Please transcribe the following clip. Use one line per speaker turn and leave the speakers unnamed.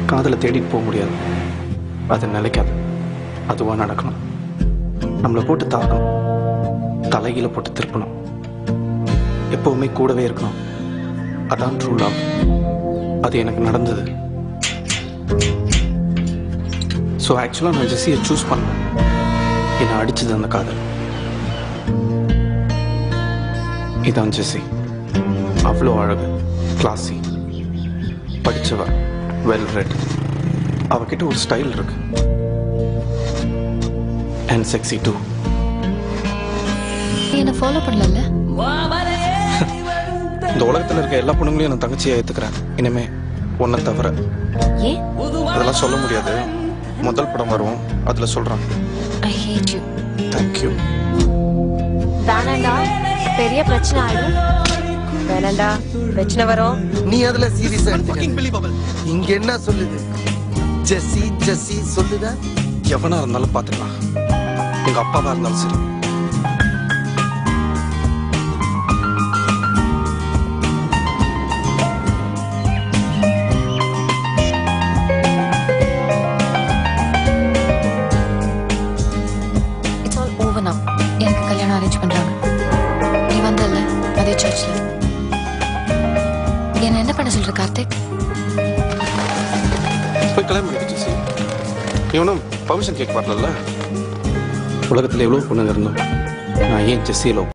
காதலை தேடிட்டு போக முடியாது அது நிலைக்காது அதுவாக நடக்கணும் நம்மளை போட்டு தாக்கணும் தலைகீழ போட்டு திருப்பணும் எப்பவுமே கூடவே இருக்கணும் அதான் ட்ரூ லவ் அது எனக்கு நடந்தது ஸோ ஆக்சுவலாக நான் ஜெஸ்ஸியை சூஸ் பண்ணேன் என்னை அடிச்சது அந்த காதல் இதான் ஜெஸ்ஸி அவ்வளோ அழகு கிளாஸி படிச்சவ வெல் ரெட் அவகிட்ட ஒரு ஸ்டைல் இருக்கு அண்ட் செக்ஸி டூ
நீ என்ன ஃபாலோ பண்ணல
இந்த உலகத்தில் இருக்க எல்லா பொண்ணுங்களையும் நான் தங்கச்சியை ஏற்றுக்கிறேன் இனிமே ஒன்றை தவிர
ஏன்
அதெல்லாம் சொல்ல முடியாது முதல் படம் வரும் அதில் சொல்கிறேன்
ஐ ஹேட் யூ
தேங்க்யூ
வேணாண்டா பெரிய பிரச்சனை ஆயிடும் வேணாண்டா பிரச்சனை வரும்
நீ அதுல சீரியஸா எடுத்துக்க இங்க என்ன சொல்லுது ஜெஸ்ஸி ஜெஸ்ஸி சொல்லுதா
எவனா இருந்தாலும் பார்த்துக்கலாம் எங்கள் அப்பாவா இருந்தாலும் சரி
இட்ஸ் ஆல் ஓவர் நவ் எனக்கு கல்யாணம் அரேஞ்ச் பண்றாங்க நீ வந்தல்ல அதே சர்ச்ல என்ன என்ன பண்ண சொல்ற கார்த்திக்
போய் கல்யாணம் பண்ணிக்க ஜெஸ்ஸி இவனும் பர்மிஷன் கேட்க வரல உலகத்தில் எவ்வளோ பொண்ணுங்க இருந்தோம் நான் ஏன் ஜெஸ்ஸியை லவ்